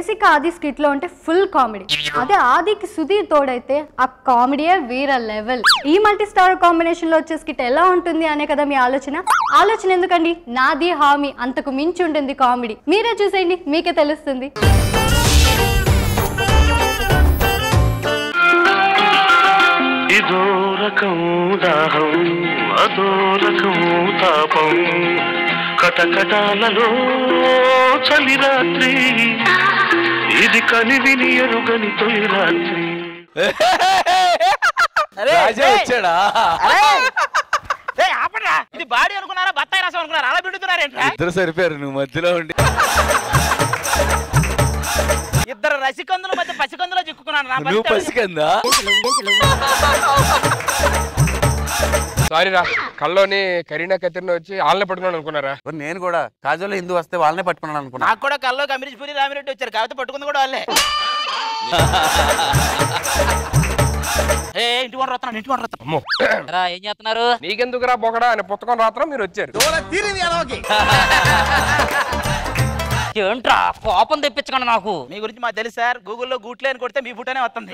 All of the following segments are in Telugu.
బేసిక్ ఆది స్కిట్ లో అంటే ఫుల్ కామెడీ అదే ఆదికి సుధీర్ తోడైతే ఆ కామెడీయే వేరే లెవెల్ ఈ మల్టీ స్టార్ కాంబినేషన్ లో వచ్చే స్కిట్ ఎలా ఉంటుంది అనే కదా మీ ఆలోచన ఆలోచన ఎందుకండి నాది హామీ అంతకు మించి ఉంటుంది కామెడీ మీరే చూసేయండి మీకే తెలుస్తుంది ఇదో రకం దాహం అదో రకం తాపం కటకటాలలో చలి రాత్రి ఇది కనివిని ఎరుగని తొలి రాత్రి రాజా వచ్చాడా ఆపరా ఇది బాడీ అనుకున్నారా బత్తాయి రసం అనుకున్నారా అలా పిండుతున్నారేంట్రా ఇద్దరు సరిపోయారు నువ్వు మధ్యలో ఉండి ఇద్దరు రసికందుల మధ్య పసికందులో చిక్కుకున్నాను నా నువ్వు పరిస్థితి పసికందా సారీ రా కల్లోని కరీనా కత్తిరిని వచ్చి ఆళ్ళని పట్టుకున్నాను అనుకున్నారా నేను కూడా కాజోలో హిందూ వస్తే వాళ్ళనే పట్టుకున్నాను అనుకున్నా నాకు కూడా కల్లో అమరీష్ పురి రామిరెడ్డి వచ్చారు కాకపోతే పట్టుకుంది కూడా వాళ్ళే ఏ ఇంటి వంట వస్తున్నాను ఇంటి వంట వస్తున్నాను అమ్మో రా ఏం చేస్తున్నారు నీకెందుకురా బొకడా అనే పుస్తకం రాత్రం మీరు వచ్చారు ఏంట్రా కోపం తెప్పించకండి నాకు మీ గురించి మాకు తెలుసు సార్ గూగుల్లో గూట్లే అని కొడితే మీ ఫోటోనే వస్తుంది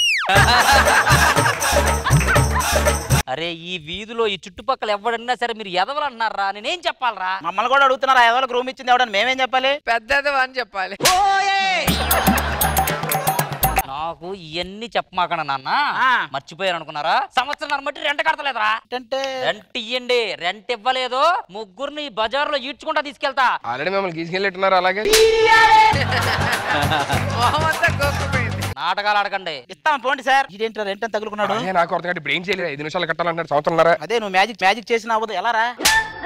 అరే ఈ వీధిలో ఈ చుట్టుపక్కల ఎవడన్నా సరే మీరు ఎదవలు అంటున్నారా నేనేం చెప్పాలరా మమ్మల్ని కూడా అడుగుతున్నారా ఎదవలకు రూమ్ ఇచ్చింది ఎవడని మేమేం చెప్పాలి పెద్దది అని చెప్పాలి నాకు ఇవన్నీ చెప్పమాకండి నాన్న మర్చిపోయారు అనుకున్నారా సంవత్సరం బట్టి రెంట్ కడతలేదురా రెంట్ ఇయ్యండి రెంట్ ఇవ్వలేదు ముగ్గురిని బజార్లో ఈడ్చుకుంటా తీసుకెళ్తా ఆల్రెడీ మిమ్మల్ని తీసుకెళ్ళిట్టున్నారు అలాగే మొహమంతా గోక్కుపోయింది నాటకాలు ఆడకండి ఇస్తాం పోండి సార్ ఇదేంటి రెంట్ అని తగులుకున్నాడు అదే నాకు అర్థం ఇప్పుడు ఏం చేయలేదు ఐదు నిమిషాలు కట్టాలంటారు సంవత్సరంన్నర అదే నువ్వు మ్యాజిక్ మ్యాజిక్ చేసిన అవ్వదు ఎలా రా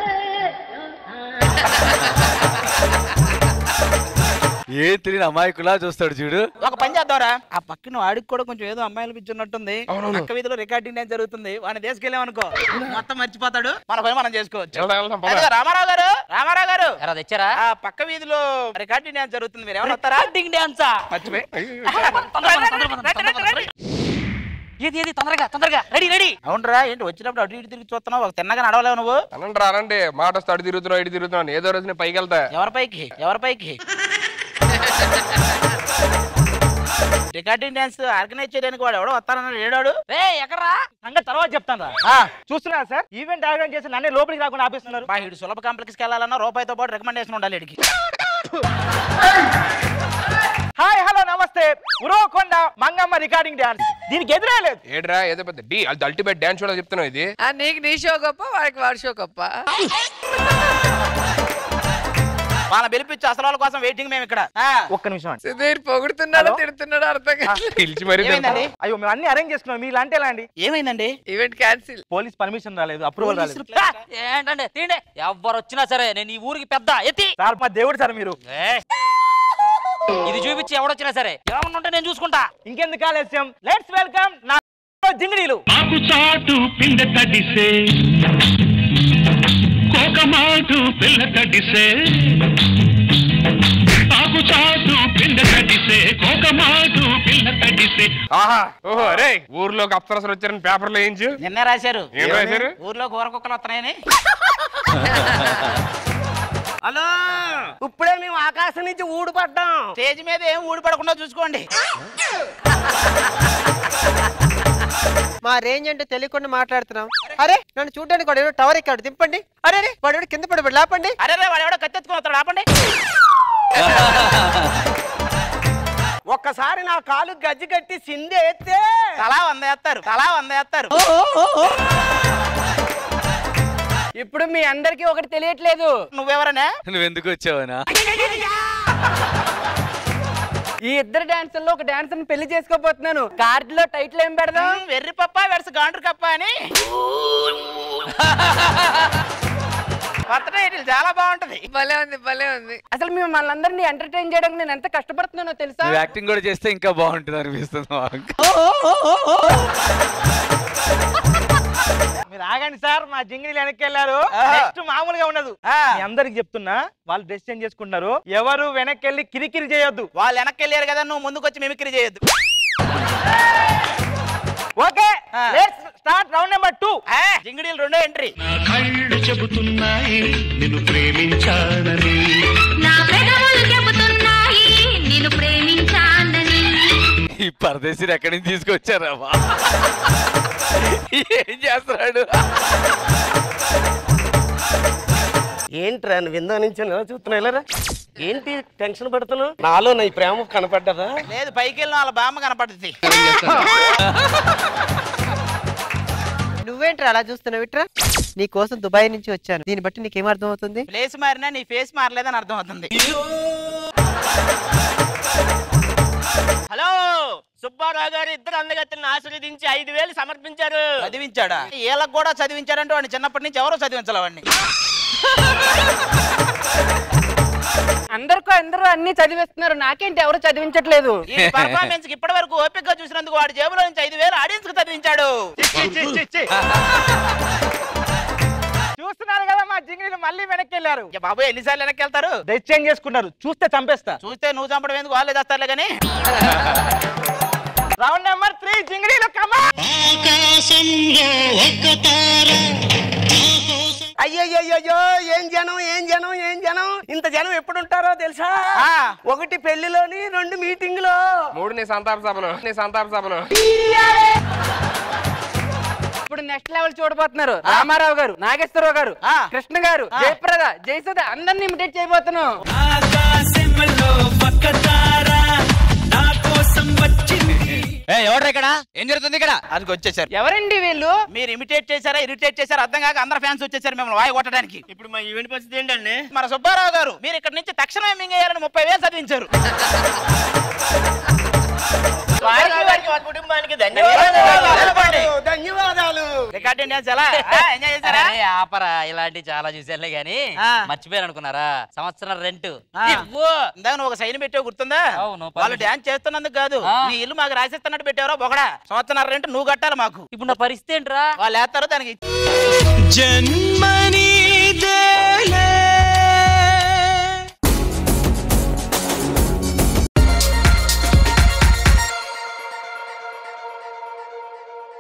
ఏ తెలియని అమాయకులా చూస్తాడు చూడు ఒక పని చేద్దాంరా ఆ పక్కన వాడికి కూడా కొంచెం ఏదో అమ్మాయిలు పిచ్చున్నట్టుంది పక్క వీధిలో రికార్డింగ్ ఏం జరుగుతుంది వాడిని తీసుకెళ్ళామనుకో మొత్తం మర్చిపోతాడు మన పని మనం చేసుకోవచ్చు వెళ్దాం, వెళ్దాం, పద. అదిగో రామారావు గారు రామారావు గారు ఎలా తెచ్చారా ఆ పక్క వీధిలో రికార్డింగ్ డాన్స్ జరుగుతుంది మీరు ఏమైనా వస్తారా రికార్డింగ్ డాన్సా మర్చిపోయి ఏది ఏది తొందరగా తొందరగా రెడీ రెడీ అవునరా ఏంటి వచ్చినప్పుడు అటు ఇటు తిరిగి చూస్తున్నావు ఒక తిన్నగా నడవలేవు నువ్వు అనండి రానండి మాట వస్తే అటు తిరుగుతున్నావు ఇటు తిరుగుతున్నాను ఏదో రోజు నేను పైకి వెళ్తా ఎవరి పైకి ఎవరి పైకి రికార్డింగ్ డాన్స్ ఆర్గనైజ్ చేయడానికి వాడు ఎవడో వస్తానన్నాడు ఏడాడు రే ఎక్కడరా సంగతి తర్వాత చెప్తాను రా చూస్తున్నా సార్ ఈవెంట్ ఆర్గనైజ్ చేసి నన్నే లోపలికి రాకుండా ఆపిస్తున్నారు బా ఇడు సులభ కాంప్లెక్స్కి వెళ్ళాలన్నా రూపాయితో పాటు రికమెండేషన్ ఉండాలి ఇడికి హాయ్ హలో నమస్తే ఉరవకొండ మంగమ్మ రికార్డింగ్ డాన్స్ దీనికి ఎదురే లేదు ఏడ్రా ఏదో పెద్ద డి అది అల్టిమేట్ డాన్స్ షో చెప్తున్నావు ఇది ఆ, నీకు నీ షో గొప్ప వాడికి వాడి షో గొప్ప వాళ్ళ పిలిపించి అసలు కోసం వెయిటింగ్ మేము ఇక్కడ ఒక్క నిమిషం అండి సుధీర్ పొగుడుతున్నాడో తిడుతున్నాడో అర్థం కాదు పిలిచి మరీ ఏమైందండి అయ్యో మేము అన్ని అరేంజ్ చేసుకున్నాం మీ లాంటి ఎలా అండి ఏమైందండి ఈవెంట్ క్యాన్సిల్ పోలీస్ పర్మిషన్ రాలేదు అప్రూవల్ రాలేదు ఏంటండి తీండి ఎవరు వచ్చినా సరే నేను ఈ ఊరికి పెద్ద ఎత్తి సార్ మా దేవుడు సార్ మీరు ఇది చూపించి ఎవడొచ్చినా సరే ఏమన్నా ఉంటే నేను చూసుకుంటా ఇంకెందుకు ఆలస్యం లెట్స్ వెల్కమ్ నా జింగిడీలు ఆకు చాటు పిండ తడిసే కోకమాటు పిల్ల తడిసే ఆకు చాటు పిండ తడిసే కోకమాటు పిల్ల తడిసే ఆహా ఓహో అరే ఊర్లోకి అప్సరసలు వచ్చారని పేపర్లో వేయించు నిన్నే రాశారు ఏం రాశారు? ఊర్లో కూర కుక్కలు వస్తున్నాయని హలో ఇప్పుడే మేము ఆకాశం నుంచి ఊడిపడ్డాం స్టేజ్ మీద ఏం ఊడిపడకుండా చూసుకోండి మా రేంజ్ అంటే తెలియకుండా మాట్లాడుతున్నాం అరే నన్ను చూడడానికి వాడు ఎవడో టవర్ ఎక్కాడు దింపండి అరే రే, వాడు ఎవడో కింద పడిపోయి లేపండి అరే రే వాడు ఎవడో కత్తెత్తుకుని వస్తాడు ఆపండి ఒక్కసారి నా కాలు గజ్జి కట్టి సిందేస్తే తలా వంద వేస్తారు తలా వంద వేస్తారు ఇప్పుడు మీ అందరికీ ఒకటి తెలియట్లేదు నువ్వెవరనే నువ్వు ఎందుకు వచ్చావనా ఈ ఇద్దరు డాన్సర్లో ఒక డాన్సర్ పెళ్లి చేసుకోబోతున్నాను కార్డులో టైటిల్ ఏం పెడదాం వెర్రి పప్ప వెరస గాండ్రు కప్ప అని కొత్త టైటిల్ చాలా బాగుంటది భలే ఉంది భలే ఉంది అసలు మిమ్మల్ని అందరినీ ఎంటర్టైన్ చేయడానికి నేను ఎంత కష్టపడుతున్నానో తెలుసా నువ్వు యాక్టింగ్ కూడా చేస్తే ఇంకా బాగుంటుంది అనిపిస్తుంది మాకు. మీరు ఆగండి సార్ మా జింగిలీలు వెనక్కి వెళ్ళారు ఆహా. నెక్స్ట్ మామూలుగా ఉండదు మీ అందరికి చెప్తున్నా వాళ్ళు డ్రెస్ చేంజ్ చేసుకుంటున్నారు ఎవరు వెనక్కి వెళ్ళి కిరికిరి చేయొద్దు వాళ్ళు వెనక్కి వెళ్ళారు కదా నువ్వు ముందుకు వచ్చి మిమిక్రీ చేయొద్దు okay let's start round number two జింగిడీలు రెండో ఎంట్రీ నా కళ్ళు చెబుతున్నాయి నిన్ను ప్రేమించానని నా పెదవులు చెబుతున్నాయి నిన్ను ప్రేమి ఈ పరదేశీని ఎక్కడి నుంచి తీసుకొచ్చారా బా? ఏం చేస్తున్నాడు ఏంట్రా నువ్వు ఇందా నుంచి ఎలా చూస్తున్నావు ఎలా ఏంటి టెన్షన్ పడుతున్నావు నాలో నా ఈ ప్రేమ కనపడ్డదా లేదు పైకి వెళ్ళిన వాళ్ళ బామ్మ కనపడుతుంది నువ్వేంట్రా అలా చూస్తున్నావు ఇట్రా నీ కోసం దుబాయ్ నుంచి వచ్చాను దీన్ని బట్టి నీకేం అర్థం అవుతుంది ప్లేస్ మారినా నీ ఫేస్ మారలేదని అర్థం అవుతుంది హలో సుబ్బారావు గారు ఇద్దరు అందగత్తెలను ఆశీర్వదించి ఐదు వేలు సమర్పించారు చదివించాడా వీళ్ళకి కూడా చదివించాడంటే వాడిని చిన్నప్పటి నుంచి ఎవరో చదివించాలి వాడిని అందరికీ అందరూ అన్ని చదివిస్తున్నారు నాకేంటి ఎవరు చదివించట్లేదు ఈ పర్ఫార్మెన్స్ కి ఇప్పటి వరకు ఓపిక గా చూసినందుకు వాడి జేబులో నుంచి ఐదు వేలు ఆడియన్స్ కి చదివించాడు చూస్తున్నారు కదా మా జింగిలీలు మళ్ళీ వెనక్కి వెళ్ళారు ఇక బాబు ఎన్నిసార్లు వెనక్కి వెళ్తారు డ్రెస్ చేంజ్ చేసుకున్నారు చూస్తే చంపేస్తా చూస్తే నువ్వు చంపడం ఎందుకు వాళ్ళే చేస్తారులే కానీ రౌండ్ నెంబర్ త్రీ జింగిలీలు కమా అయ్యయ్యో ఏం జనం ఏం జనం ఏం జనం ఇంత జనం ఎప్పుడు ఉంటారో తెలుసా ఒకటి పెళ్లిలోని రెండు మీటింగ్ లో మూడు నీ సంతాప సభలు నీ సంతాప సభలు ఇప్పుడు నెక్స్ట్ లెవెల్ చూడబోతున్నారు రామారావు గారు నాగేశ్వరరావు గారు కృష్ణ గారు జయప్రద జయసుధ అందరిని ఇమిటేట్ చేయబోతున్నాం ఎవరు ఇక్కడ ఏం జరుగుతుంది ఇక్కడ అది వచ్చేసారు ఎవరండి వీళ్ళు మీరు ఇమిటేట్ చేశారా ఇరిటేట్ చేశారా అర్థం కాక అందరు ఫ్యాన్స్ వచ్చేసారు మిమ్మల్ని వాయి కొట్టడానికి ఇప్పుడు మా ఈవెంట్ పరిస్థితి ఏంటండి మన సుబ్బారావు గారు మీరు ఇక్కడ నుంచి తక్షణమే మింగేయాలని ముప్పై వేలు చదివించారు వారికి వారికి మా కుటుంబానికి ధన్యవాదాలు రికార్డింగ్ డాన్స్ ఎలా ఆ, ఎంజాయ్ చేశారా అరే, ఆపరా ఇలాంటి చాలా చూసానులే గానీ మర్చిపోయారు అనుకున్నారా సంవత్సరం రెంట్ ఇందాక నువ్వు ఒక సైన్ పెట్టావు గుర్తుందా వాళ్ళు డాన్స్ చేస్తున్నందుకు కాదు నీ ఇల్లు మాకు రాసిస్తున్నట్టు పెట్టావరా బొగడా సంవత్సరం రెంట్ నువ్వు కట్టాలి మాకు ఇప్పుడు నా పరిస్థితి ఏంట్రా వాళ్ళు వేస్తారు దానికి జన్మనీదే